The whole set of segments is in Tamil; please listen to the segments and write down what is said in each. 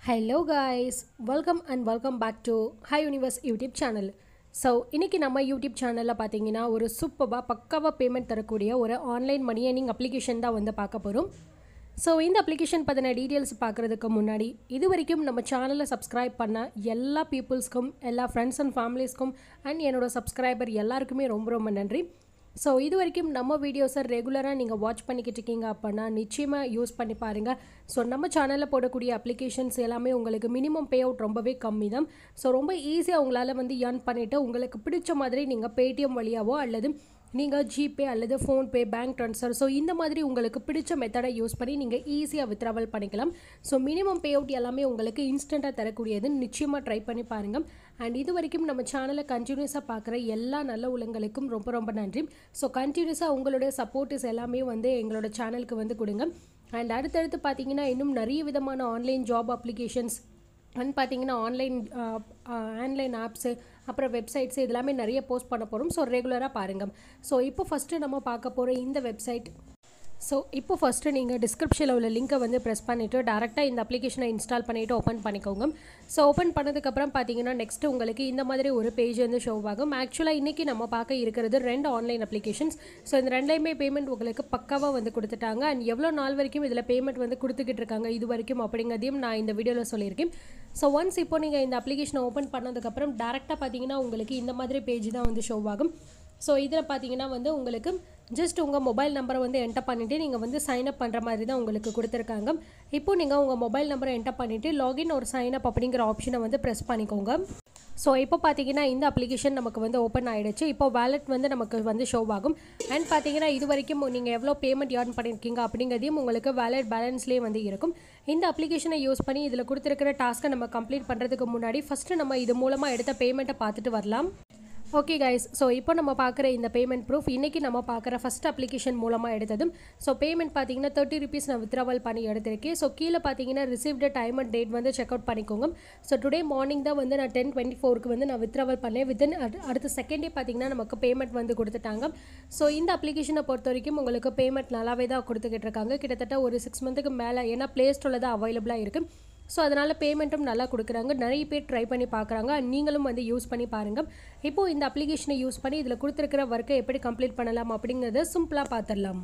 hello guys welcome and welcome back to hi universe YouTube channel so இன்றைக்கி நம்ம யூடியூப் சேனலில் பார்த்தீங்கன்னா ஒரு சூப்பராக பக்காவாக பேமெண்ட் தரக்கூடிய ஒரு ஆன்லைன் மணி ஏர்னிங் அப்ளிகேஷன் தான் வந்து பார்க்க போகிறோம் ஸோ இந்த அப்ளிகேஷன் பற்றின டீட்டெயில்ஸ் பார்க்குறதுக்கு முன்னாடி இது வரைக்கும் நம்ம சேனலை சப்ஸ்கிரைப் பண்ண எல்லா பீப்புள்ஸ்க்கும் எல்லா ஃப்ரெண்ட்ஸ் அண்ட் ஃபேமிலிஸ்க்கும் அண்ட் என்னோட சப்ஸ்கிரைபர் எல்லாருக்குமே ரொம்ப ரொம்ப நன்றி ஸோ இது வரைக்கும் நம்ம வீடியோஸை ரெகுலராக நீங்கள் வாட்ச் பண்ணிக்கிட்டு இருக்கீங்க அப்படின்னா நிச்சயமாக யூஸ் பண்ணி பாருங்கள் ஸோ நம்ம சேனலில் போடக்கூடிய அப்ளிகேஷன்ஸ் எல்லாமே உங்களுக்கு மினிமம் பே அவுட் ரொம்பவே கம்மி தான் ஸோ ரொம்ப ஈஸியாக உங்களால் வந்து ஏர்ன் பண்ணிவிட்டு உங்களுக்கு பிடிச்ச மாதிரி நீங்கள் பேடிஎம் வழியாவோ அல்லது நீங்கள் ஜிபே அல்லது ஃபோன்பே பேங்க் ட்ரான்ஸ்ஃபர் ஸோ இந்த மாதிரி உங்களுக்கு பிடிச்ச மெத்தடை யூஸ் பண்ணி நீங்கள் ஈஸியாக வித்ராவல் பண்ணிக்கலாம் ஸோ மினிமம் பே அவுட் எல்லாமே உங்களுக்கு இன்ஸ்டண்ட்டாக தரக்கூடியது நிச்சயமாக ட்ரை பண்ணி பாருங்கள் அண்ட் இது வரைக்கும் நம்ம சேனலை கண்டினியூஸாக பார்க்குற எல்லா நல்ல உலங்களுக்கும் ரொம்ப ரொம்ப நன்றி ஸோ கண்டினியூஸாக உங்களுடைய சப்போர்ட்ஸ் எல்லாமே வந்து எங்களோட சேனலுக்கு வந்து கொடுங்க அண்ட் அடுத்தடுத்து பார்த்தீங்கன்னா இன்னும் நிறைய விதமான ஆன்லைன் ஜாப் அப்ளிகேஷன்ஸ் அண்ட் பார்த்தீங்கன்னா ஆன்லைன் ஆன்லைன் ஆப்ஸு அப்புறம் வெப்சைட்ஸ் இதெல்லாமே நிறைய போஸ்ட் பண்ண போகிறோம் ஸோ ரெகுலராக பாருங்கள் ஸோ இப்போ ஃபஸ்ட்டு நம்ம பார்க்க போகிற இந்த வெப்சைட் ஸோ இப்போ ஃபஸ்ட்டு நீங்கள் டிஸ்கிரிப்ஷனில் உள்ள லிங்க்கை வந்து ப்ரெஸ் பண்ணிவிட்டு டேரெக்டாக இந்த அப்ளிகேஷனை இன்ஸ்டால் பண்ணிவிட்டு ஓப்பன் பண்ணிக்கோங்க ஸோ ஓப்பன் பண்ணதுக்கப்புறம் பார்த்தீங்கன்னா நெக்ஸ்ட்டு உங்களுக்கு இந்த மாதிரி ஒரு பேஜ் வந்து ஷோ ஆகும் ஆக்சுவலாக இன்றைக்கி நம்ம பார்க்க இருக்கிறது ரெண்டு ஆன்லைன் அப்ளிகேஷன்ஸ் ஸோ இந்த ரெண்டையுமே பேமெண்ட் உங்களுக்கு பக்காவாக வந்து கொடுத்துட்டாங்க அண்ட் எவ்வளோ நாள் வரைக்கும் இதில் பேமெண்ட் வந்து கொடுத்துக்கிட்டு இருக்காங்க இது வரைக்கும் அப்படிங்கிறதையும் நான் இந்த வீடியோவில் சொல்லியிருக்கேன் ஸோ ஒன்ஸ் இப்போ நீங்கள் இந்த அப்ளிகேஷனை ஓப்பன் பண்ணதுக்கப்புறம் டேரெக்டாக பார்த்தீங்கன்னா உங்களுக்கு இந்த மாதிரி பேஜ் தான் வந்து ஷோ ஆகும் ஸோ இதில் பார்த்தீங்கன்னா வந்து உங்களுக்கு ஜஸ்ட் உங்கள் மொபைல் நம்பரை வந்து என்டர் பண்ணிவிட்டு நீங்கள் வந்து சைன் அப் பண்ணுற மாதிரி தான் உங்களுக்கு கொடுத்துருக்காங்க இப்போ நீங்கள் உங்கள் மொபைல் நம்பரை என்டர் பண்ணிவிட்டு லாகின் ஒரு சைன் அப் அப்படிங்கிற ஆப்ஷனை வந்து ப்ரெஸ் பண்ணிக்கோங்க ஸோ இப்போ பார்த்தீங்கன்னா இந்த அப்ளிகேஷன் நமக்கு வந்து ஓப்பன் ஆகிடுச்சு இப்போ வேலெட் வந்து நமக்கு வந்து ஷோ ஆகும் அண்ட் பார்த்தீங்கன்னா இது வரைக்கும் நீங்கள் எவ்வளோ பேமெண்ட் ஏர்ன் பண்ணியிருக்கீங்க அப்படிங்கிறதையும் உங்களுக்கு வேலெட் பேலன்ஸ்லேயே வந்து இருக்கும் இந்த அப்ளிகேஷனை யூஸ் பண்ணி இதில் கொடுத்துருக்கிற டாஸ்க்கை நம்ம கம்ப்ளீட் பண்ணுறதுக்கு முன்னாடி ஃபஸ்ட்டு நம்ம இது மூலமாக எடுத்த பேமெண்ட்டை பார்த்துட்டு வரலாம் ஓகே கைஸ் ஸோ இப்போ நம்ம பார்க்குற இந்த பேமெண்ட் ப்ரூஃப் இன்றைக்கி நம்ம பார்க்குற ஃபஸ்ட் அப்ளிகேஷன் மூலமாக எடுத்ததும் ஸோ பேமெண்ட் பார்த்தீங்கன்னா தேர்ட்டி ருபீஸ் நான் வித்ராவல் பண்ணி எடுத்திருக்கேன் ஸோ கீழே பார்த்தீங்கன்னா ரிசீவ்டு டைம் அண்ட் டேட் வந்து செக் அவுட் பண்ணிக்கோங்க ஸோ டுடே மார்னிங் தான் வந்து நான் டென் டுவெண்ட்டி ஃபோருக்கு வந்து நான் வித்ராவல் பண்ணேன் வித்தின் அடுத்த செகண்டே பார்த்தீங்கன்னா நமக்கு பேமெண்ட் வந்து கொடுத்துட்டாங்க ஸோ இந்த அப்ளிகேஷனை பொறுத்த வரைக்கும் உங்களுக்கு பேமெண்ட் நல்லாவே தான் கொடுத்துக்கிட்டு இருக்காங்க கிட்டத்தட்ட ஒரு சிக்ஸ் மந்த்துக்கு மேலே ஏன்னா ப்ளே ஸ்டோரில் தான் அவைலபிளாக இருக்குது ஸோ அதனால் பேமெண்ட்டும் நல்லா கொடுக்குறாங்க நிறைய பேர் ட்ரை பண்ணி பார்க்குறாங்க நீங்களும் வந்து யூஸ் பண்ணி பாருங்கள் இப்போது இந்த அப்ளிகேஷனை யூஸ் பண்ணி இதில் கொடுத்துருக்கிற ஒர்க்கை எப்படி கம்ப்ளீட் பண்ணலாம் அப்படிங்கிறத சிம்பிளாக பார்த்துடலாம்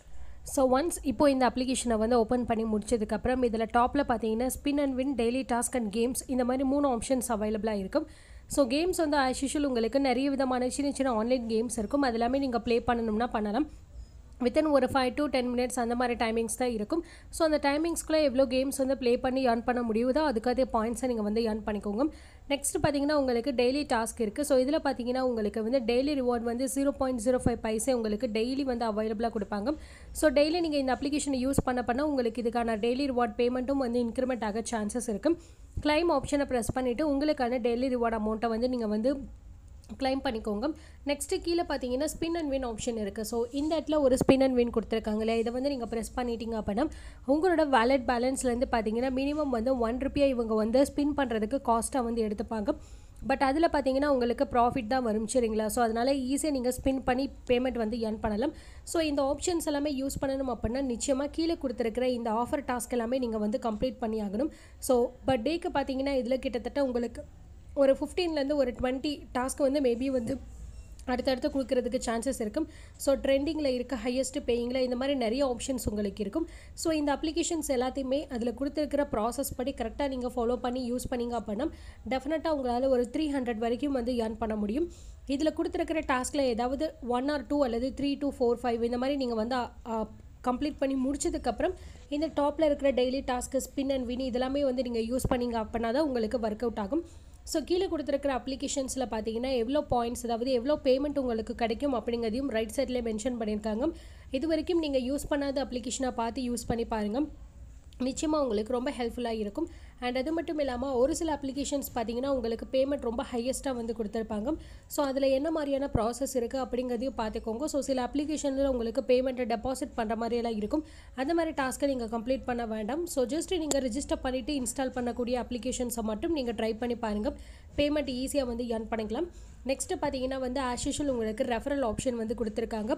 ஸோ ஒன்ஸ் இப்போ இந்த அப்ளிகேஷனை வந்து ஓப்பன் பண்ணி முடிச்சதுக்கப்புறம் இதில் டாப்பில் பார்த்தீங்கன்னா spin and win daily task and games இந்த மாதிரி மூணு ஆப்ஷன்ஸ் அவைலபிளாக இருக்கும் ஸோ கேம்ஸ் வந்து ஆஸ் யூஷுவல் உங்களுக்கு நிறைய விதமான சின்ன சின்ன ஆன்லைன் கேம்ஸ் இருக்கும் அது எல்லாமே நீங்கள் ப்ளே பண்ணணும்னா பண்ணலாம் வித்தின் ஒரு ஃபைவ் டு டென் மினிட்ஸ் அந்த மாதிரி டைமிங்ஸ் தான் இருக்கும் ஸோ அந்த டைமிங்ஸ்க்குள்ளே எவ்வளோ கேம்ஸ் வந்து ப்ளே பண்ணி ஏர்ன் பண்ண முடியுதோ அதுக்காக பாயிண்ட்ஸை நீங்கள் வந்து ஏர்ன் பண்ணிக்கோங்க நெக்ஸ்ட் பார்த்தீங்கன்னா உங்களுக்கு டெய்லி டாஸ்க் இருக்குது ஸோ இதில் பார்த்தீங்கன்னா உங்களுக்கு வந்து டெய்லி ரிவார்ட் வந்து zero point zero five paise உங்களுக்கு டெய்லி வந்து அவைலபிளாக கொடுப்பாங்க ஸோ டெய்லி நீங்கள் இந்த அப்ளிகேஷனை யூஸ் பண்ண பண்ண உங்களுக்கு இதுக்கான டெய்லி ரிவார்ட் பேமெண்ட்டும் வந்து இன்க்ரிமெண்ட் ஆக சான்சஸ் இருக்குது கிளைம் ஆப்ஷனை ப்ரெஸ் பண்ணிவிட்டு உங்களுக்கான டெய்லி ரிவார்ட் அமௌண்ட்டை வந்து நீங்கள் வந்து கிளைம் பண்ணிக்கோங்க நெக்ஸ்ட்டு கீழே பார்த்தீங்கன்னா ஸ்பின் அண்ட் வின் ஆப்ஷன் இருக்குது ஸோ இந்த இடத்துல ஒரு ஸ்பின் அண்ட் வின் கொடுத்துருக்காங்களே இதை வந்து நீங்கள் ப்ரெஸ் பண்ணிட்டீங்க அப்படின்னா உங்களோட வேலட் பேலன்ஸ்லேருந்து பார்த்தீங்கன்னா மினிமம் வந்து ஒன் ருப்பியாக இவங்க வந்து ஸ்பின் பண்ணுறதுக்கு காஸ்ட்டாக வந்து எடுத்துப்பாங்க பட் அதில் பார்த்தீங்கன்னா உங்களுக்கு ப்ராஃபிட் தான் வரும் சரிங்களா ஸோ அதனால் ஈஸியாக நீங்கள் ஸ்பின் பண்ணி பேமெண்ட் வந்து ஏர்ன் பண்ணலாம் ஸோ இந்த ஆப்ஷன்ஸ் எல்லாமே யூஸ் பண்ணணும் அப்படின்னா நிச்சயமாக கீழே கொடுத்துருக்கிற இந்த ஆஃபர் டாஸ்க் எல்லாமே நீங்கள் வந்து கம்ப்ளீட் பண்ணி ஆகணும் ஸோ பட் டேக்கு பார்த்தீங்கன்னா இதில் கிட்டத்தட்ட உங்களுக்கு ஒரு ஃபிஃப்டீன்லேருந்து ஒரு டுவெண்ட்டி டாஸ்க் வந்து மேபி வந்து அடுத்தடுத்து கொடுக்கறதுக்கு சான்சஸ் இருக்கும் ஸோ ட்ரெண்டிங்கில் இருக்க ஹையஸ்ட் பேயிங்கில் இந்த மாதிரி நிறைய ஆப்ஷன்ஸ் உங்களுக்கு இருக்கும் ஸோ இந்த அப்ளிகேஷன்ஸ் எல்லாத்தையுமே அதில் கொடுத்துருக்கிற ப்ராசஸ் படி கரெக்டாக நீங்கள் ஃபாலோ பண்ணி யூஸ் பண்ணிங்க அப்படின்னா டெஃபினட்டாக உங்களால் ஒரு த்ரீ ஹண்ட்ரட் வரைக்கும் வந்து ஏர்ன் பண்ண முடியும் இதில் கொடுத்துருக்கிற டாஸ்கில் ஏதாவது ஒன் ஆர் டூ அல்லது த்ரீ டூ ஃபோர் ஃபைவ் இந்த மாதிரி நீங்கள் வந்து கம்ப்ளீட் பண்ணி முடிச்சதுக்கப்புறம் இந்த டாப்பில் இருக்கிற daily task spin and win இதெல்லாமே வந்து நீங்கள் யூஸ் பண்ணிங்க அப்படின்னா தான் உங்களுக்கு ஒர்க் அவுட் ஆகும் ஸோ கீழே கொடுத்துருக்கிற அப்ளிகேஷன்ஸில் பார்த்தீங்கன்னா எவ்வளோ பாயிண்ட்ஸ் அதாவது எவ்வளோ பேமெண்ட் உங்களுக்கு கிடைக்கும் அப்படிங்கிறதையும் ரைட் சைட்லேயே மென்ஷன் பண்ணியிருக்காங்க இது வரைக்கும் நீங்கள் யூஸ் பண்ணாத அப்ளிகேஷனாக பார்த்து யூஸ் பண்ணி பாருங்கள் நிச்சயமாக உங்களுக்கு ரொம்ப ஹெல்ப்ஃபுல்லாக இருக்கும் அண்ட் அது மட்டும் இல்லாமல் ஒரு சில அப்ளிகேஷன்ஸ் பார்த்தீங்கன்னா உங்களுக்கு பேமெண்ட் ரொம்ப ஹையஸ்ட்டாக வந்து கொடுத்துருப்பாங்க ஸோ அதில் என்ன மாதிரியான ப்ராசஸ் இருக்குது அப்படிங்கிறதையும் பார்த்துக்கோங்க ஸோ சில அப்ளிகேஷனில் உங்களுக்கு பேமெண்ட்டை டெபாசிட் பண்ணுற மாதிரியெல்லாம் இருக்கும் அந்த மாதிரி டாஸ்க்கை நீங்கள் கம்ப்ளீட் பண்ண வேண்டாம் ஸோ ஜஸ்ட் நீங்கள் ரிஜிஸ்டர் பண்ணிவிட்டு இன்ஸ்டால் பண்ணக்கூடிய அப்ளிகேஷன்ஸை மட்டும் நீங்கள் ட்ரை பண்ணி பாருங்கள் பேமெண்ட் ஈஸியாக வந்து ஏர்ன் பண்ணிக்கலாம் நெக்ஸ்ட்டு பார்த்தீங்கன்னா வந்து ஆஸ் யூஷுவல் உங்களுக்கு ரெஃபரல் ஆப்ஷன் வந்து கொடுத்துருக்காங்க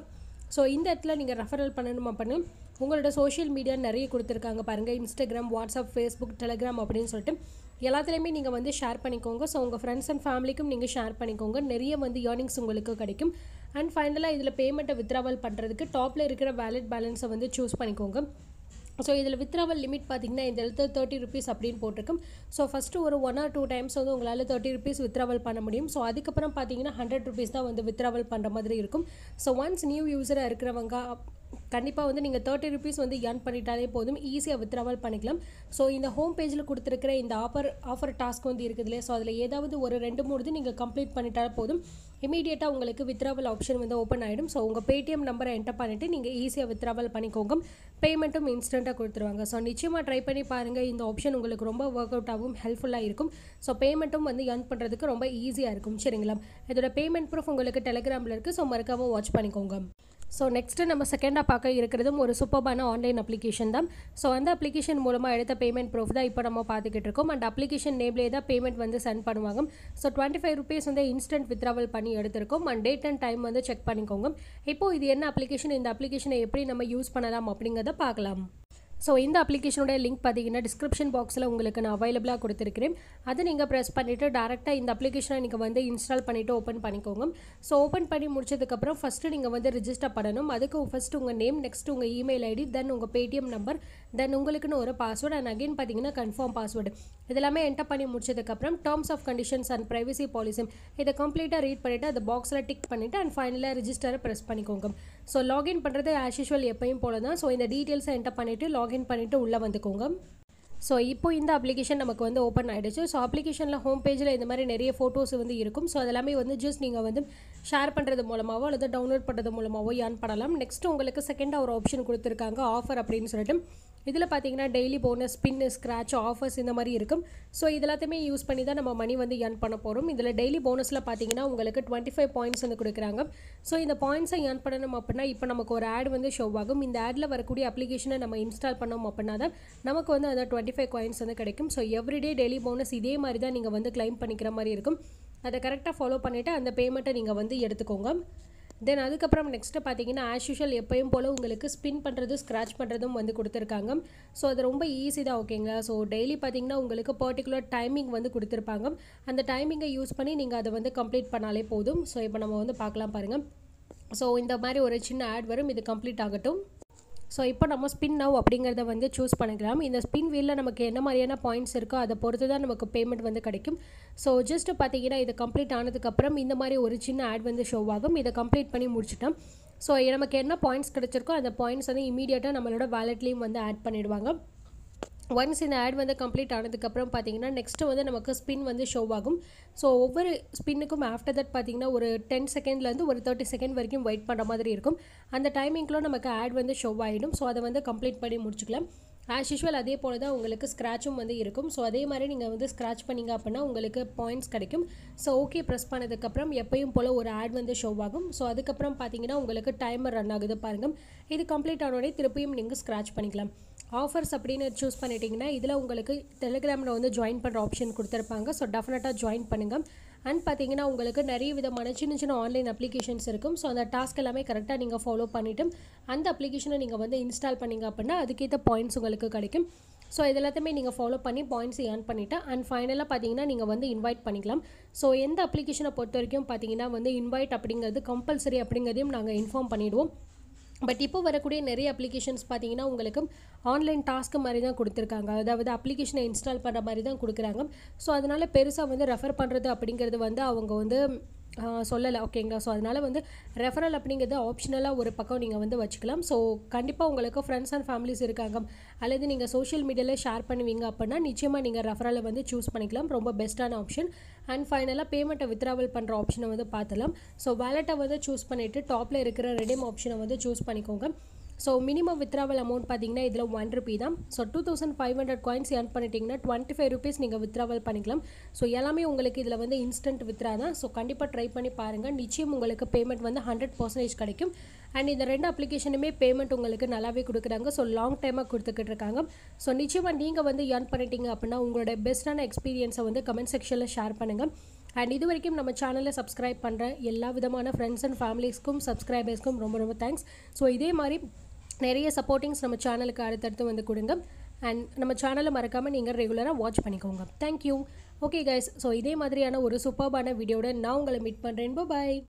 ஸோ இந்த இடத்துல நீங்கள் ரெஃபரல் பண்ணணும் அப்படின்னா உங்களோட சோஷியல் மீடியா நிறைய கொடுத்துருக்காங்க பாருங்கள் இன்ஸ்டாகிராம் வாட்ஸ்அப் ஃபேஸ்புக் டெலிகிராம் அப்படின்னு சொல்லிட்டு எல்லாத்துலேயுமே நீங்கள் வந்து ஷேர் பண்ணிக்கோங்க ஸோ உங்கள் ஃப்ரெண்ட்ஸ் அண்ட் ஃபேமிலிக்கும் நீங்கள் ஷேர் பண்ணிக்கோங்க நிறைய வந்து ஏர்னிங்ஸ் உங்களுக்கு கிடைக்கும் அண்ட் ஃபைனலாக இதில் பேமெண்ட்டை வித்ராவல் பண்ணுறதுக்கு டாப்பில் இருக்கிற வேலட் பேலன்ஸை வந்து சூஸ் பண்ணிக்கோங்க ஸோ இதில் வித்ராவல் லிமிட் பார்த்தீங்கன்னா இந்த இடத்துல தேர்ட்டி ருபீஸ் அப்படின்னு போட்டிருக்கும் ஸோ ஃபஸ்ட்டு ஒரு ஒன் ஆர் டூ டைம்ஸ் வந்து உங்களால் தேர்ட்டி ருபீஸ் வித்ராவல் பண்ண முடியும் ஸோ அதுக்கப்புறம் பார்த்தீங்கன்னா ஹண்ட்ரட் ருபீஸ் தான் வந்து வித்ராவல் பண்ணுற மாதிரி இருக்கும் ஸோ ஒன்ஸ் நியூ யூஸராக இருக்கிறவங்க கண்டிப்பாக வந்து நீங்கள் தேர்ட்டி ருபீஸ் வந்து ஏர்ன் பண்ணிட்டாலே போதும் ஈஸியாக வித்ராவல் பண்ணிக்கலாம் ஸோ இந்த ஹோம் பேஜில் கொடுத்துருக்கிற இந்த ஆஃபர் ஆஃபர் டாஸ்க் வந்து இருக்குது இல்லையா ஸோ அதில் ஏதாவது ஒரு ரெண்டு மூணு இது நீங்கள் கம்ப்ளீட் பண்ணிட்டாலே போதும் இமீடியட்டாக உங்களுக்கு வித்ராவல் ஆப்ஷன் வந்து ஓப்பன் ஆகிடும் ஸோ உங்கள் பேடிஎம் நம்பரை என்டர் பண்ணிவிட்டு நீங்கள் ஈஸியாக வித்ராவல் பண்ணிக்கோங்க பேமெண்ட்டும் இன்ஸ்டண்ட்டாக கொடுத்துருவாங்க ஸோ நிச்சயமாக ட்ரை பண்ணி பாருங்கள் இந்த ஆப்ஷன் உங்களுக்கு ரொம்ப ஒர்க் அவுட் ஆகும் ஹெல்ப்ஃபுல்லாக இருக்கும் ஸோ பேமெண்ட்டும் வந்து ஏர்ன் பண்ணுறதுக்கு ரொம்ப ஈஸியாக இருக்கும் சரிங்களா இதோட பேமெண்ட் ப்ரூஃப் உங்களுக்கு டெலிகிராமில் இருக்குது ஸோ மறக்காமல் வாட்ச் பண்ணிக்கோங்க ஸோ நெக்ஸ்ட்டு நம்ம செகண்டாக பார்க்க இருக்கிறதும் ஒரு சூப்பர்பான ஆன்லைன் அப்ளிகேஷன் தான் ஸோ அந்த அப்ளிகேஷன் மூலமாக எடுத்த பேமெண்ட் ப்ரூஃப் தான் இப்போ நம்ம பார்த்துக்கிட்டு இருக்கோம் அண்ட் அப்ளிகேஷன் நேம்லேயே தான் பேமெண்ட் வந்து சென்ட் பண்ணுவாங்க ஸோ டுவெண்ட்டி ஃபைவ் ருபீஸ் வந்து இன்ஸ்டன்ட் வித்ராவல் பண்ணி எடுத்திருக்கோம் அண்ட் டேட் அண்ட் டைம் வந்து செக் பண்ணிக்கோங்க இப்போ இது என்ன அப்ளிகேஷன் இந்த அப்ளிகேஷனை எப்படி நம்ம யூஸ் பண்ணலாம் அப்படிங்கிறத பார்க்கலாம் ஸோ இந்த அப்ளிகேஷனோட லிங்க் பார்த்தீங்கன்னா டிஸ்கிரிப்ஷன் பாக்ஸில் உங்களுக்கு நான் அவைலபிளாக கொடுத்துருக்கிறேன் அதை நீங்கள் ப்ரெஸ் பண்ணிவிட்டு டேரெக்டாக இந்த அப்ளிகேஷனை நீங்கள் வந்து இன்ஸ்டால் பண்ணிவிட்டு ஓப்பன் பண்ணிக்கோங்க ஸோ ஓப்பன் பண்ணி முடிச்சதுக்கப்புறம் ஃபஸ்ட்டு நீங்கள் வந்து ரிஜிஸ்டர் பண்ணணும் அதுக்கு ஃபஸ்ட்டு உங்கள் நேம் நெக்ஸ்ட் உங்கள் இமெயில் ஐடி தென் உங்கள் பேடிஎம் நம்பர் தென் உங்களுக்குன்னு ஒரு பாஸ்வேர்டு அண்ட் அகைன் பார்த்தீங்கன்னா கன்ஃபார்ம் பாஸ்வேர்டு இதெல்லாமே என்டர் பண்ணி முடிச்சதுக்கப்புறம் terms of conditions and privacy policy இதை கம்ப்ளீட்டாக ரீட் பண்ணிவிட்டு அந்த பாக்ஸில் டிக் பண்ணிவிட்டு அண்ட் ஃபைனலாக ரிஜிஸ்டரை ப்ரெஸ் பண்ணிக்கோங்க ஸோ லாகின் பண்ணுறது ஆஸ் யூஷுவல் எப்பயும் போல தான் ஸோ இந்த டீட்டெயில்ஸை என்டர் பண்ணிவிட்டு லாகின் பண்ணிவிட்டு உள்ளே வந்துக்கோங்க ஸோ இப்போ இந்த அப்ளிகேஷன் நமக்கு வந்து ஓப்பன் ஆகிடுச்சு ஸோ அப்ளிகேஷனில் ஹோம் பேஜில் இந்த மாதிரி நிறைய ஃபோட்டோஸ் வந்து இருக்கும் ஸோ அதெல்லாமே வந்து ஜஸ்ட் நீங்கள் வந்து ஷேர் பண்ணுறது மூலமாகவோ அல்லது டவுன்லோட் பண்ணுறது மூலமாகவோ ஏர்ன் பண்ணலாம் நெக்ஸ்ட் உங்களுக்கு செகண்டாக ஒரு ஆப்ஷன் கொடுத்துருக்காங்க ஆஃபர் அப்படின்னு சொல்லிட்டு இதில் பார்த்தீங்கன்னா daily bonus spin scratch offers இந்த மாதிரி இருக்கும் ஸோ இதெல்லாத்தையுமே யூஸ் பண்ணி தான் நம்ம மணி வந்து ஏர்ன் பண்ண போகிறோம் இதில் டெய்லி போனஸில் பார்த்தீங்கன்னா உங்களுக்கு டுவெண்ட்டி ஃபைவ் பாயிண்ட்ஸ் வந்து கொடுக்குறாங்க ஸோ இந்த பாயிண்ட்ஸை ஏர்ன் பண்ணணும் அப்படின்னா இப்போ நமக்கு ஒரு ஆட் வந்து ஷோ ஆகும் இந்த ஆடில் வரக்கூடிய அப்ளிகேஷனை நம்ம இன்ஸ்டால் பண்ணோம் அப்படின்னா தான் நமக்கு வந்து அந்த டுவெண்ட்டி ஃபைவ் காயின்ஸ் வந்து கிடைக்கும் ஸோ எவ்ரிடே டெய்லி போனஸ் இதே மாதிரி தான் நீங்கள் வந்து கிளைம் பண்ணிக்கிற மாதிரி இருக்கும் அதை கரெக்டாக ஃபாலோ பண்ணிவிட்டு அந்த பேமெண்ட்டை நீங்கள் வந்து எடுத்துக்கோங்க தென் அதுக்கப்புறம் நெக்ஸ்ட்டு பார்த்தீங்கன்னா ஆஸ் யூஷுவல் எப்பயும் போல் உங்களுக்கு ஸ்பின் பண்ணுறது ஸ்க்ராட்ச் பண்ணுறதும் வந்து கொடுத்துருக்காங்க ஸோ அது ரொம்ப ஈஸி தான் ஓகேங்களா ஸோ டெய்லி பார்த்தீங்கன்னா உங்களுக்கு பர்டிகுலர் டைமிங் வந்து கொடுத்துருப்பாங்க அந்த டைமிங்கை யூஸ் பண்ணி நீங்கள் அதை வந்து கம்ப்ளீட் பண்ணாலே போதும் ஸோ இப்போ நம்ம வந்து பார்க்கலாம் பாருங்கள் ஸோ இந்த மாதிரி ஒரு சின்ன ஆட் வரும் இது கம்ப்ளீட் ஆகட்டும் ஸோ இப்போ நம்ம ஸ்பின் நவ் அப்படிங்கிறத வந்து சூஸ் பண்ணிக்கலாம் இந்த ஸ்பின் வீலில் நமக்கு என்ன மாதிரியான பாயிண்ட்ஸ் இருக்கோ அதை பொறுத்து தான் நமக்கு பேமெண்ட் வந்து கிடைக்கும் ஸோ ஜஸ்ட் பார்த்தீங்கன்னா இது கம்ப்ளீட் ஆனதுக்கப்புறம் இந்த மாதிரி ஒரு சின்ன ஆட் வந்து ஷோ ஆகும் இதை கம்ப்ளீட் பண்ணி முடிச்சிட்டோம் ஸோ நமக்கு என்ன பாயிண்ட்ஸ் கிடைச்சிருக்கோ அந்த பாயிண்ட்ஸ் வந்து இமீடியட்டாக நம்மளோட வேலெட்லேயும் வந்து ஆட் பண்ணிடுவாங்க ஒன்ஸ் இந்த ஆட் வந்து கம்ப்ளீட் ஆனதுக்கப்புறம் பார்த்தீங்கன்னா நெக்ஸ்ட்டு வந்து நமக்கு ஸ்பின் வந்து ஷோ ஆகும் ஸோ ஒவ்வொரு ஸ்பின்னுக்கும் ஆஃப்டர் தட் பார்த்தீங்கன்னா ஒரு டென் செகண்ட்லேருந்து ஒரு தேர்ட்டி செகண்ட் வரைக்கும் வெயிட் பண்ணுற மாதிரி இருக்கும் அந்த டைமிங்கில் நமக்கு ஆட் வந்து ஷோ ஆகிடும் ஸோ அதை வந்து கம்ப்ளீட் பண்ணி முடிச்சுக்கலாம் ஆஸ் யூஷுவல் அதே போல் தான் உங்களுக்கு ஸ்க்ராட்சும் வந்து இருக்கும் ஸோ அதே மாதிரி நீங்கள் வந்து ஸ்க்ராட்ச் பண்ணிங்க அப்படின்னா உங்களுக்கு பாயிண்ட்ஸ் கிடைக்கும் ஸோ ஓகே ப்ரெஸ் பண்ணதுக்கப்புறம் எப்பயும் போல் ஒரு ஆட் வந்து ஷோ ஆகும் ஸோ அதுக்கப்புறம் பார்த்தீங்கன்னா உங்களுக்கு டைமர் ரன் ஆகுது பாருங்கள் இது கம்ப்ளீட் ஆனோடனே திருப்பியும் நீங்கள் ஸ்க்ராட்ச் பண்ணிக்கலாம் ஆஃபர்ஸ் அப்படின்னு சூஸ் பண்ணிட்டீங்கன்னா இதில் உங்களுக்கு டெலிகிராமில் வந்து ஜாயின் பண்ணுற ஆப்ஷன் கொடுத்துருப்பாங்க ஸோ டெஃபினட்டாக ஜாயின் பண்ணுங்கள் அண்ட் பார்த்தீங்கன்னா உங்களுக்கு நிறைய விதமான சின்ன சின்ன ஆன்லைன் அப்ளிகேஷன்ஸ் இருக்கும் ஸோ அந்த டாஸ்க் எல்லாமே கரெக்டாக நீங்கள் ஃபாலோ பண்ணிவிட்டு அந்த அப்ளிகேஷனை நீங்கள் வந்து இன்ஸ்டால் பண்ணிங்க அப்படின்னா அதுக்கேற்ற பாயிண்ட்ஸ் உங்களுக்கு கிடைக்கும் ஸோ இது எல்லாத்தையுமே நீங்கள் ஃபாலோ பண்ணி பாயிண்ட்ஸ் ஏர்ன் பண்ணிவிட்டு அண்ட் ஃபைனலாக பார்த்தீங்கன்னா நீங்கள் வந்து இன்வைட் பண்ணிக்கலாம் ஸோ எந்த அப்ளிகேஷனை பொறுத்த வரைக்கும் பார்த்தீங்கன்னா வந்து இன்வைட் அப்படிங்கிறது கம்பல்சரி அப்படிங்கிறதையும் நாங்கள் இன்ஃபார்ம் பண்ணிவிடுவோம் பட் இப்போ வரக்கூடிய நிறைய அப்ளிகேஷன்ஸ் பார்த்தீங்கன்னா உங்களுக்கு ஆன்லைன் டாஸ்க்கு மாதிரி தான் கொடுத்துருக்காங்க அதாவது அப்ளிகேஷனை இன்ஸ்டால் பண்ணுற மாதிரி தான் கொடுக்குறாங்க ஸோ அதனால் பெருசாக வந்து ரெஃபர் பண்ணுறது அப்படிங்கிறது வந்து அவங்க வந்து சொல்லலை ஓகேங்களா ஸோ அதனால் வந்து ரெஃபரல் அப்படிங்கிறது ஆப்ஷனலாக ஒரு பக்கம் நீங்கள் வந்து வச்சுக்கலாம் ஸோ கண்டிப்பாக உங்களுக்கு ஃப்ரெண்ட்ஸ் அண்ட் ஃபேமிலிஸ் இருக்காங்க அல்லது நீங்கள் சோஷியல் மீடியாவில் ஷேர் பண்ணுவீங்க அப்படின்னா நிச்சயமாக நீங்கள் ரெஃபரலை வந்து சூஸ் பண்ணிக்கலாம் ரொம்ப பெஸ்ட்டான ஆப்ஷன் அண்ட் ஃபைனலாக பேமெண்ட்டை வித்ராவல் பண்ணுற ஆப்ஷனை வந்து பார்த்துலாம் ஸோ வேலெட்டை வந்து சூஸ் பண்ணிவிட்டு டாப்பில் இருக்கிற ரெடீம் ஆப்ஷனை வந்து சூஸ் பண்ணிக்கோங்க ஸோ மினிமம் வித்ராவல் அமௌண்ட் பார்த்தீங்கன்னா இதில் ஒன் ருபி தான் so two thousand five hundred coins earn பண்ணிட்டீங்கன்னா டுவெண்ட்டி ஃபைவ் ருபீஸ் நீங்கள் வித்ராவல் பண்ணிக்கலாம் ஸோ எல்லாமே உங்களுக்கு இதில் வந்து இன்ஸ்டன்ட் வித்ரா தான் ஸோ கண்டிப்பாக ட்ரை பண்ணி பாருங்கள் நிச்சயம் உங்களுக்கு பேமெண்ட் வந்து ஹண்ட்ரட் பர்சன்டேஜ் கிடைக்கும் அண்ட் இந்த ரெண்டு அப்ளிகேஷனுமே பேமெண்ட் உங்களுக்கு நல்லாவே கொடுக்குறாங்க ஸோ லாங் டைமாக கொடுத்துக்கிட்டு இருக்காங்க ஸோ நிச்சயமாக நீங்கள் வந்து ஏர்ன் பண்ணிட்டீங்க அப்படின்னா உங்களோட பெஸ்ட்டான எக்ஸ்பீரியன்ஸை வந்து கமெண்ட் செக்ஷனில் ஷேர் பண்ணுங்கள் அண்ட் இது வரைக்கும் நம்ம சேனலை சப்ஸ்கிரைப் பண்ணுற எல்லா விதமான ஃப்ரெண்ட்ஸ் அண்ட் ஃபேமிலிஸ்க்கும் சப்ஸ்கிரைபர்ஸ்க்கும் ரொம்ப ரொம்ப தேங்க்ஸ் ஸோ இதே மாதிரி நிறைய சப்போர்ட்டிங்ஸ் நம்ம சேனலுக்கு அடுத்தடுத்து வந்து கொடுங்க அண்ட் நம்ம சேனலை மறக்காமல் நீங்கள் ரெகுலராக வாட்ச் பண்ணிக்கோங்க தேங்க்யூ ஓகே கைஸ் ஸோ இதே மாதிரியான ஒரு சூப்பர்பான வீடியோட நான் உங்களை மீட் பண்ணுறேன் பாய்